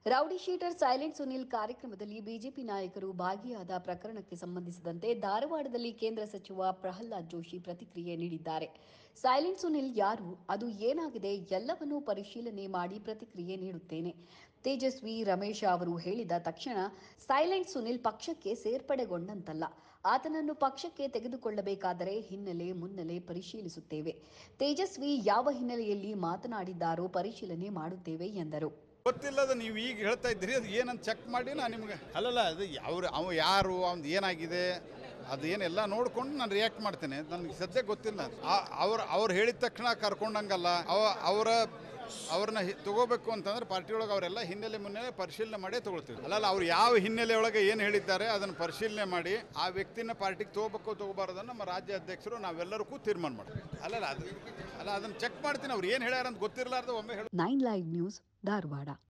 rowdy sheeter silent Sunil ಕಾರ್ಯಕ್ರಮದಲ್ಲಿ BJP ನಾಯಕರು ಭಾಗಿಯಾದ ಪ್ರಕರಣಕ್ಕೆ ಸಂಬಂಧಿಸಿದಂತೆ ಧಾರವಾಡದಲ್ಲಿ ಕೇಂದ್ರ ಸಚಿವ ಪ್ರಹ್ಲಾದ್ ಜೋಶಿ ಪ್ರತಿಕ್ರಿಯೆ ನೀಡಿದ್ದಾರೆ ಸೈಲೆಂಟ್ ಸುನಿಲ್ ಯಾರು ಅದು ಏನಾಗಿದೆ ಎಲ್ಲವನ್ನೂ ಪರಿಶೀಲನೆ ಮಾಡಿ ಪ್ರತಿಕ್ರಿಯೆ ನೀಡುತ್ತೇನೆ ತೇಜಸ್ವಿ ರಮೇಶ ಅವರು ಹೇಳಿದ ತಕ್ಷಣ ಸೈಲೆಂಟ್ ಸುನಿಲ್ ಪಕ್ಷಕ್ಕೆ ಸೇರ್ಪಡೆಗೊಂಡಂತಲ್ಲ ಆತನನ್ನು ಪಕ್ಷಕ್ಕೆ ತೆಗೆದುಕೊಳ್ಳಬೇಕಾದರೆ ಹಿನ್ನೆಲೆ ಮುನ್ನೆಲೆ ಪರಿಶೀಲಿಸುತ್ತೇವೆ ತೇಜಸ್ವಿ ಯಾವ ಹಿನ್ನೆಲೆಯಲ್ಲಿ ಮಾತನಾಡಿದ್ದಾರೋ ಪರಿಶೀಲನೆ ಮಾಡುತ್ತೇವೆ ಎಂದರು ಗೊತ್ತಿಲ್ಲದ ನೀವು ಈಗ ಹೇಳ್ತಾ ಇದ್ದೀರಿ ಅದು ಏನಂತ ಚೆಕ್ ಮಾಡಿ ನಾನು ನಿಮ್ಗೆ ಅಲ್ಲಲ್ಲ ಅದು ಅವ್ರು ಅವ ಯಾರು ಅವ್ನು ಏನಾಗಿದೆ ಅದು ಏನೆಲ್ಲ ನೋಡ್ಕೊಂಡು ನಾನು ರಿಯಾಕ್ಟ್ ಮಾಡ್ತೇನೆ ನನಗೆ ಸದ್ಯ ಗೊತ್ತಿಲ್ಲ ಆ- ಅವ್ರು ಅವ್ರು ಹೇಳಿದ ತಕ್ಷಣ ಕರ್ಕೊಂಡಂಗಲ್ಲ ಅವ ಅವರ ಅವ್ರನ್ನ ಹಿ- ತಗೋಬೇಕು ಅಂತಂದ್ರೆ ಪಾರ್ಟಿ ಒಳಗೆ ಅವರೆಲ್ಲ ಹಿನ್ನೆಲೆ ಮುನ್ನೆಲೆ ಪರಿಶೀಲನೆ ಮಾಡೇ ತಗೊಳ್ತೀವಿ ಅಲ್ಲಲ್ಲ ಅವ್ರು ಯಾವ ಹಿನ್ನೆಲೆ ಒಳಗೆ ಏನು ಹೇಳಿದ್ದಾರೆ ಅದನ್ನು ಪರಿಶೀಲನೆ ಮಾಡಿ ಆ ವ್ಯಕ್ತಿನ ಪಾರ್ಟಿಗೆ ತಗೋಬೇಕು ತಗೋಬಾರ್ದನ್ನು ನಮ್ಮ ರಾಜ್ಯ ಅಧ್ಯಕ್ಷರು ನಾವೆಲ್ಲರಿಗೂ ತೀರ್ಮಾನ ಮಾಡ್ತೀವಿ ಅಲ್ಲಲ್ಲ ಅದು ಅಲ್ಲ ಅದನ್ನು ಚೆಕ್ ಮಾಡ್ತೀನಿ ಅವ್ರು ಏನು ಹೇಳ್ಯಾರ ಅಂತ ಗೊತ್ತಿರಲಾರ್ದು ಒಮ್ಮೆ ಹೇಳಿ ನೈನ್ ಲೈವ್ ನ್ಯೂಸ್ ಧಾರವಾಡ